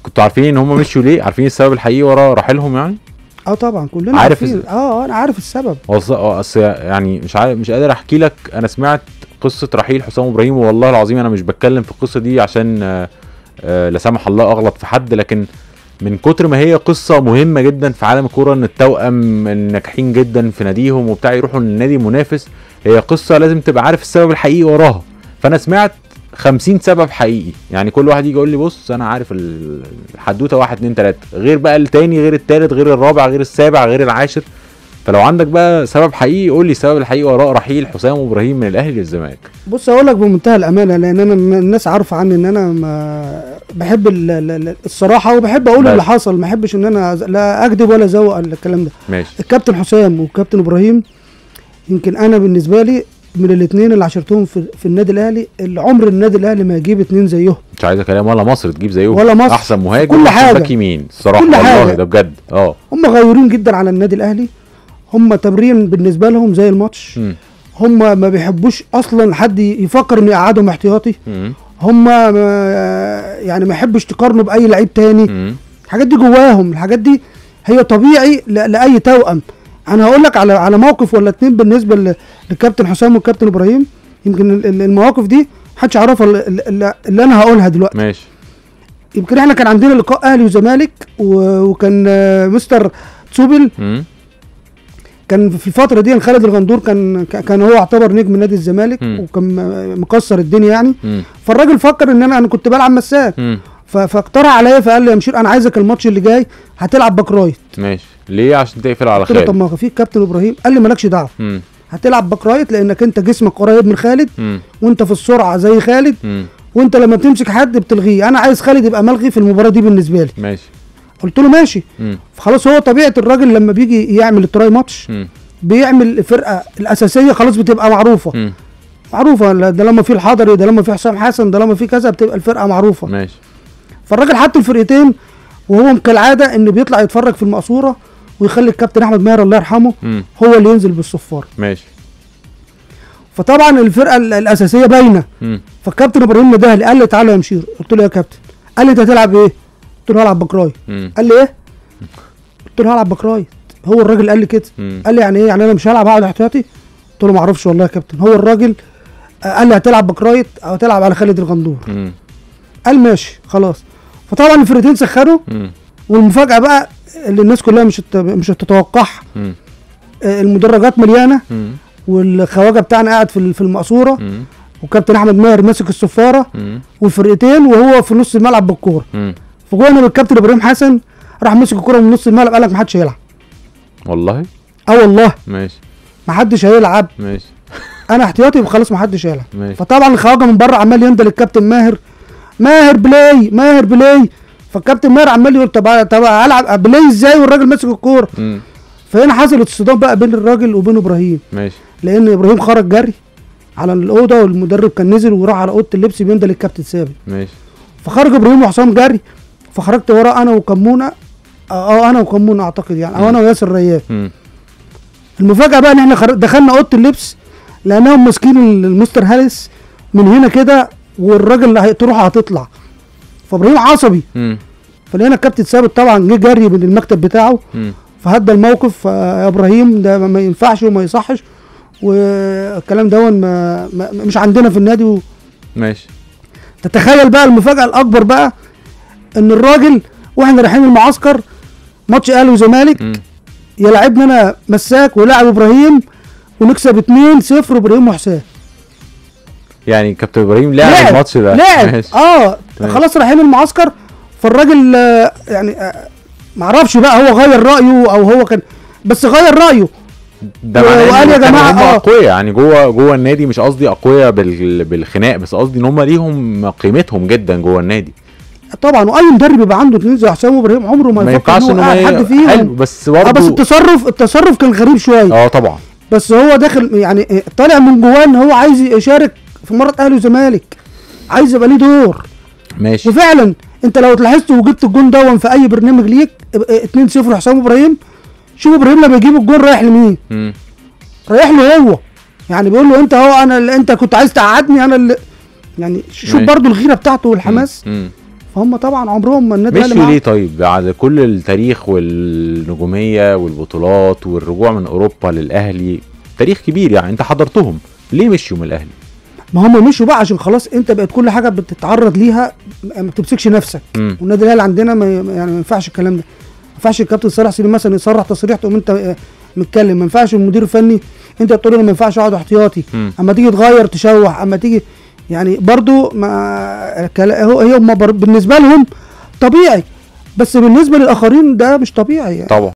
كنتوا عارفين ان هم مشوا ليه عارفين السبب الحقيقي ورا رحيلهم يعني اه طبعا كلنا عارف عارفين إز- اه آه، انا عارف السبب والله اه اصل يعني مش عارف مش قادر احكي لك انا سمعت قصه رحيل حسام ابراهيم والله العظيم انا مش بتكلم في القصه دي عشان آه، آه، لا سمح الله اغلط في حد لكن من كتر ما هي قصه مهمه جدا في عالم الكوره ان التوأم الناجحين جدا في ناديهم وبتاع يروحوا للنادي منافس هي قصه لازم تبقى عارف السبب الحقيقي وراها فانا سمعت 50 سبب حقيقي يعني كل واحد يجي يقول لي بص انا عارف ال- الحدوته واحد اتنين تلاته غير بقى التاني غير التالت غير الرابع غير السابع غير العاشر فلو عندك بقى سبب حقيقي قول لي السبب الحقيقي وراء رحيل حسام ابراهيم من الاهلي للزمالك بص اقول لك بمنتهى الامانه لان انا م- الناس عارفه عني ان انا ما بحب ال- ال- ال- الصراحه وبحب اقول بس. اللي حصل ما احبش ان انا أز- لا اكذب ولا ازوق الكلام ده ماشي الكابتن حسام والكابتن ابراهيم يمكن انا بالنسبه لي من الاثنين اللي عشرتهم في, في النادي الاهلي اللي عمر النادي الاهلي ما يجيب اثنين زيهم مش عايز كلام ولا مصر تجيب زيهم ولا مصر. احسن مهاجم كل وأحسن حاجة. باك يمين الصراحه كل والله حاجة. ده بجد اه هم غيورين جدا على النادي الاهلي هم تمرين بالنسبه لهم زي الماتش مم. هم ما بيحبوش اصلا حد يفكر انه يقعدهم احتياطي مم. هم ما يعني ما يحبش تقارنه باي لعيب تاني مم. الحاجات دي جواهم الحاجات دي هي طبيعي ل- لاي توأم انا هقول لك على على موقف ولا اتنين بالنسبه ل- للكابتن حسام والكابتن ابراهيم يمكن ال- ال- المواقف دي محدش يعرفها ال- ال- ال- اللي انا هقولها دلوقتي ماشي يمكن احنا كان عندنا لقاء اهلي وزمالك و- وكان آه، مستر تسوبل مم. كان في الفتره دي خالد الغندور كان كان هو يعتبر نجم نادي الزمالك مم. وكان م- مكسر الدنيا يعني مم. فالراجل فكر ان انا انا كنت بلعب مساك مم. ف- فاقترح عليا فقال لي يا مشير انا عايزك الماتش اللي جاي هتلعب باك رايت ماشي ليه عشان تقفل على قلت له طب خالد ما هو في كابتن ابراهيم قال لي مالكش دعوه مم. هتلعب باك رايت لانك انت جسمك قريب من خالد مم. وانت في السرعه زي خالد مم. وانت لما بتمسك حد بتلغيه انا عايز خالد يبقى ملغي في المباراه دي بالنسبه لي ماشي قلت له ماشي مم. فخلاص هو طبيعه الراجل لما بيجي يعمل التراي ماتش مم. بيعمل الفرقه الاساسيه خلاص بتبقى معروفه مم. معروفه لا ده لما في الحضري ده لما في حسام حسن ده لما في كذا بتبقى الفرقه معروفه ماشي فالراجل حط الفرقتين وهو كالعاده انه بيطلع يتفرج في المقصوره ويخلي الكابتن احمد ماهر الله يرحمه مم. هو اللي ينزل بالصفار ماشي فطبعا الفرقه ال- الاساسيه باينه مم. فالكابتن ابراهيم نده لي قال لي تعالى يا مشير قلت له يا كابتن قال لي انت هتلعب ايه؟ قلت له هلعب باك رايت مم. قال لي ايه؟ قلت له هلعب باك رايت هو الراجل قال لي كده مم. قال لي يعني ايه يعني انا مش هلعب هقعد احتياطي قلت له ما اعرفش والله يا كابتن هو الراجل آه، قال لي هتلعب باك رايت او هتلعب على خالد الغندور مم. قال ماشي خلاص فطبعا الفرقتين سخنوا مم. والمفاجاه بقى اللي الناس كلها مش هت- مش هتتوقعها مم. آه، المدرجات مليانه مم. والخواجه بتاعنا قاعد في ال- في المقصوره مم. وكابتن احمد ماهر ماسك الصفاره مم. والفرقتين وهو في نص الملعب بالكوره مم. فجوانا بالكابتن ابراهيم حسن راح مسك الكوره من نص الملعب قال لك ما حدش هيلعب والله اه والله ماشي ما حدش هيلعب ماشي انا احتياطي يبقى خلاص ما حدش هيلعب ماشي فطبعا الخواجه من بره عمال يندى للكابتن ماهر ماهر بلاي ماهر بلاي فالكابتن ماهر عمال يقول طب طب العب بلاي ازاي والراجل ماسك الكوره مم. فهنا حصلت اصطدام بقى بين الراجل وبين ابراهيم ماشي لان ابراهيم خرج جري على الاوضه والمدرب كان نزل وراح على اوضه اللبس بيندى للكابتن ثابت ماشي فخرج ابراهيم وحسام جري فخرجت وراه انا وكمونه اه آه، انا وكمونه اعتقد يعني او انا وياسر ريان مم. المفاجاه بقى ان احنا خرج دخلنا اوضه اللبس لانهم ماسكين المستر هالس من هنا كده والراجل اللي هتروح هتطلع فابراهيم عصبي مم. فلقينا الكابتن ثابت طبعا جه جري من المكتب بتاعه مم. فهدى الموقف آه، يا ابراهيم ده ما ينفعش وما يصحش والكلام ده ما ما مش عندنا في النادي و... ماشي تتخيل بقى المفاجاه الاكبر بقى ان الراجل واحنا رايحين المعسكر ماتش اهلي وزمالك مم. يلعبنا انا مساك ولاعب ابراهيم ونكسب 2 0 ابراهيم وحسام يعني كابتن ابراهيم لعب الماتش ده لعب ماشي. اه ماشي. خلاص رايحين المعسكر فالراجل آه، يعني آه، معرفش بقى هو غير رايه او هو كان بس غير رايه ده معناه وقال ان يا كانوا جماعة هم آه. اقوياء يعني جوه جوه النادي مش قصدي اقوياء بال... بالخناق بس قصدي ان هم ليهم قيمتهم جدا جوه النادي طبعا واي مدرب يبقى عنده اتنين زي حسام وابراهيم عمره ما, ما يفكر ينفعش ان ان هو هم قاعد حد ي- فيهم حلو بس اه بس برضه التصرف التصرف كان غريب شويه اه طبعا بس هو داخل يعني آه، طالع من جواه ان هو عايز يشارك في مره اهلي وزمالك عايز يبقى ليه دور ماشي وفعلا انت لو لاحظت وجبت الجون دون في اي برنامج ليك اه، 2 0 حسام ابراهيم شوف ابراهيم لما يجيب الجون رايح لمين مم. رايح له هو يعني بيقول له انت هو انا اللي انت كنت عايز تقعدني انا اللي يعني ش- شوف ماشي. برضو الغيره بتاعته والحماس مم. فهم طبعا عمرهم ما النادي الاهلي مشوا معاهم. ليه طيب بعد كل التاريخ والنجوميه والبطولات والرجوع من اوروبا للاهلي تاريخ كبير يعني انت حضرتهم ليه مشوا من الاهلي ما هم مشوا بقى عشان خلاص انت بقت كل حاجه بتتعرض ليها ما بتمسكش نفسك مم. والنادي الاهلي عندنا ما يعني ما ينفعش الكلام ده ما ينفعش الكابتن صالح سليم مثلا يصرح تصريح تقوم انت آه، متكلم ما ينفعش المدير الفني انت تقول له ما ينفعش اقعد احتياطي مم. اما تيجي تغير تشوح اما تيجي يعني برضو ما كلا- هو هي هم بر- بالنسبه لهم طبيعي بس بالنسبه للاخرين ده مش طبيعي يعني طبعا